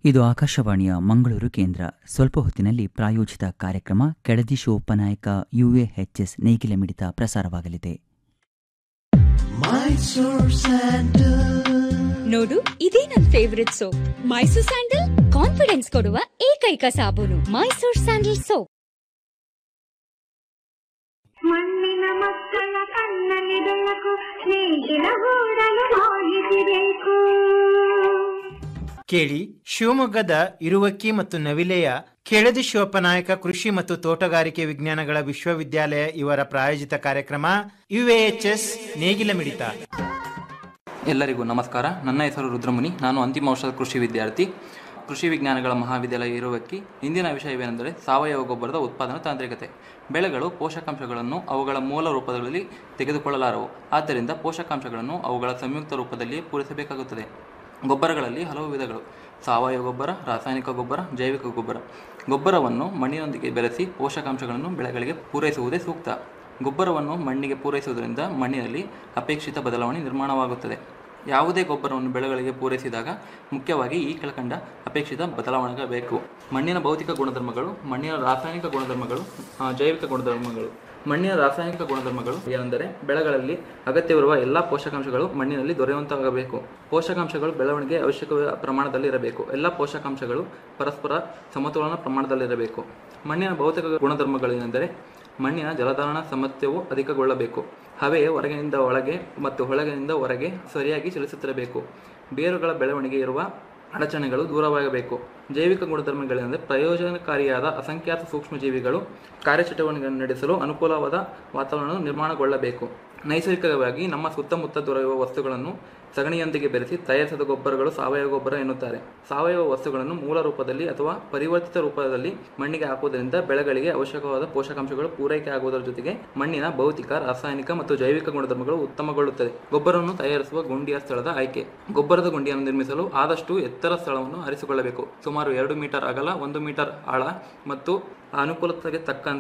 ಇದು ಆಕಾಶವಾಣಿಯ ಮಂಗಳೂರು ಕೇಂದ್ರ ಸ್ವಲ್ಪ ಹೊತ್ತಿನಲ್ಲಿ ಪ್ರಾಯೋಜಿತ ಕಾರ್ಯಕ್ರಮ ಕೆಳದಿ ಶಿವೋಪನಾಯಕ ಯುಎಎಚ್ಎಸ್ ನೇಗಿಲ ಮಿಡಿತ ಪ್ರಸಾರವಾಗಲಿದೆ ನೋಡು ಇದೇ ನನ್ favourite soap Mysore sandal confidence ಕೊಡುವ ಏಕೈಕ ಸಾಬೂನು ಮೈಸೂರ್ ಸ್ಯಾಂಡಲ್ ಸೋಪ್ ಮಣ್ಣಿನ ಮಕ್ಕಳ ಕಣ್ಣಲ್ಲಿ ಬೆಳಕು ನೇಗಿಲ ಗೂಡಲು ಮಾಹಿತಿಬೇಕು ಕೇಳಿ ಶಿವಮೊಗ್ಗದ ಇರುವಕ್ಕಿ ಮತ್ತು ನವಿಲೆಯ ಕೆಳದಿ ಶಿವಪ್ಪನಾಯಕ ಕೃಷಿ ಮತ್ತು ತೋಟಗಾರಿಕೆ ವಿಜ್ಞಾನಗಳ ವಿಶ್ವವಿದ್ಯಾಲಯ ಇವರ ಪ್ರಾಯೋಜಿತ ಕಾರ್ಯಕ್ರಮ ಯುಎಎಚ್ಎಸ್ ನೇಗಿಲ ಮಿಡಿತ ಎಲ್ಲರಿಗೂ ನಮಸ್ಕಾರ ನನ್ನ ಹೆಸರು ರುದ್ರಮುನಿ ನಾನು ಅಂತಿಮ ವರ್ಷದ ಕೃಷಿ ವಿದ್ಯಾರ್ಥಿ ಕೃಷಿ ವಿಜ್ಞಾನಗಳ ಮಹಾವಿದ್ಯಾಲಯ ಇರುವಕ್ಕಿ ಇಂದಿನ ವಿಷಯವೇನೆಂದರೆ ಸಾವಯವ ಗೊಬ್ಬರದ ಉತ್ಪಾದನಾ ತಾಂತ್ರಿಕತೆ ಬೆಳೆಗಳು ಪೋಷಕಾಂಶಗಳನ್ನು ಅವುಗಳ ಮೂಲ ರೂಪದಲ್ಲಿ ತೆಗೆದುಕೊಳ್ಳಲಾರವು ಆದ್ದರಿಂದ ಪೋಷಕಾಂಶಗಳನ್ನು ಅವುಗಳ ಸಂಯುಕ್ತ ರೂಪದಲ್ಲಿ ಪೂರೈಸಬೇಕಾಗುತ್ತದೆ ಗೊಬ್ಬರಗಳಲ್ಲಿ ಹಲವು ವಿಧಗಳು ಸಾವಯವ ಗೊಬ್ಬರ ರಾಸಾಯನಿಕ ಗೊಬ್ಬರ ಜೈವಿಕ ಗೊಬ್ಬರ ಗೊಬ್ಬರವನ್ನು ಮಣ್ಣಿನೊಂದಿಗೆ ಬೆರೆಸಿ ಪೋಷಕಾಂಶಗಳನ್ನು ಬೆಳೆಗಳಿಗೆ ಪೂರೈಸುವುದೇ ಸೂಕ್ತ ಗೊಬ್ಬರವನ್ನು ಮಣ್ಣಿಗೆ ಪೂರೈಸುವುದರಿಂದ ಮಣ್ಣಿನಲ್ಲಿ ಅಪೇಕ್ಷಿತ ಬದಲಾವಣೆ ನಿರ್ಮಾಣವಾಗುತ್ತದೆ ಯಾವುದೇ ಗೊಬ್ಬರವನ್ನು ಬೆಳೆಗಳಿಗೆ ಪೂರೈಸಿದಾಗ ಮುಖ್ಯವಾಗಿ ಈ ಕೆಳಕಂಡ ಅಪೇಕ್ಷಿತ ಬದಲಾವಣೆ ಬೇಕು ಮಣ್ಣಿನ ಭೌತಿಕ ಗುಣಧರ್ಮಗಳು ಮಣ್ಣಿನ ರಾಸಾಯನಿಕ ಗುಣಧರ್ಮಗಳು ಆ, ಜೈವಿಕ ಗುಣಧರ್ಮಗಳು ಮಣ್ಣಿನ ರಾಸಾಯನಿಕ ಗುಣಧರ್ಮಗಳು ಏನೆಂದರೆ ಬೆಳೆಗಳಲ್ಲಿ ಅಗತ್ಯವಿರುವ ಎಲ್ಲ ಪೋಷಕಾಂಶಗಳು ಮಣ್ಣಿನಲ್ಲಿ ದೊರೆಯುವಂತಾಗಬೇಕು ಪೋಷಕಾಂಶಗಳು ಬೆಳವಣಿಗೆ ಅವಶ್ಯಕ ಪ್ರಮಾಣದಲ್ಲಿ ಇರಬೇಕು ಎಲ್ಲ ಪೋಷಕಾಂಶಗಳು ಪರಸ್ಪರ ಸಮತೋಲನ ಪ್ರಮಾಣದಲ್ಲಿರಬೇಕು ಮಣ್ಣಿನ ಭೌತಿಕ ಗುಣಧರ್ಮಗಳೇನೆಂದರೆ ಮಣ್ಣಿನ ಜಲಧಾರಣ ಸಾಮರ್ಥ್ಯವು ಅಧಿಕಗೊಳ್ಳಬೇಕು ಹವೆ ಹೊರಗಿನಿಂದ ಒಳಗೆ ಮತ್ತು ಒಳಗಿನಿಂದ ಹೊರಗೆ ಸರಿಯಾಗಿ ಚಲಿಸುತ್ತಿರಬೇಕು ಬೇರುಗಳ ಬೆಳವಣಿಗೆ ಇರುವ ಅಡಚಣೆಗಳು ದೂರವಾಗಬೇಕು ಜೈವಿಕ ಗುಣಧರ್ಮಗಳೆಂದರೆ ಪ್ರಯೋಜನಕಾರಿಯಾದ ಅಸಂಖ್ಯಾತ ಸೂಕ್ಷ್ಮಜೀವಿಗಳು ಕಾರ್ಯಚಟುವಟಿಕೆಗಳನ್ನು ನಡೆಸಲು ಅನುಕೂಲವಾದ ವಾತಾವರಣ ನಿರ್ಮಾಣಗೊಳ್ಳಬೇಕು ನೈಸರ್ಗಿಕವಾಗಿ ನಮ್ಮ ಸುತ್ತಮುತ್ತ ದೊರೆಯುವ ವಸ್ತುಗಳನ್ನು ಸಗಣಿಯೊಂದಿಗೆ ಬೆರೆಸಿ ತಯಾರಿಸಿದ ಗೊಬ್ಬರಗಳು ಸಾವಯವ ಗೊಬ್ಬರ ಎನ್ನುತ್ತಾರೆ ಸಾವಯವ ವಸ್ತುಗಳನ್ನು ಮೂಲ ರೂಪದಲ್ಲಿ ಅಥವಾ ಪರಿವರ್ತಿತ ರೂಪದಲ್ಲಿ ಮಣ್ಣಿಗೆ ಹಾಕುವುದರಿಂದ ಬೆಳೆಗಳಿಗೆ ಅವಶ್ಯಕವಾದ ಪೋಷಕಾಂಶಗಳು ಪೂರೈಕೆ ಆಗುವುದರ ಜೊತೆಗೆ ಮಣ್ಣಿನ ಭೌತಿಕ ರಾಸಾಯನಿಕ ಮತ್ತು ಜೈವಿಕ ಗುಣಧರ್ಮಗಳು ಉತ್ತಮಗೊಳ್ಳುತ್ತದೆ ಗೊಬ್ಬರವನ್ನು ತಯಾರಿಸುವ ಗುಂಡಿಯ ಸ್ಥಳದ ಆಯ್ಕೆ ಗೊಬ್ಬರದ ಗುಂಡಿಯನ್ನು ನಿರ್ಮಿಸಲು ಆದಷ್ಟು ಎತ್ತರ ಸ್ಥಳವನ್ನು ಆರಿಸಿಕೊಳ್ಳಬೇಕು ಸುಮಾರು ಎರಡು ಮೀಟರ್ ಅಗಲ ಒಂದು ಮೀಟರ್ ಆಳ ಮತ್ತು ಅನುಕೂಲತೆಗೆ ತಕ್ಕಂತೆ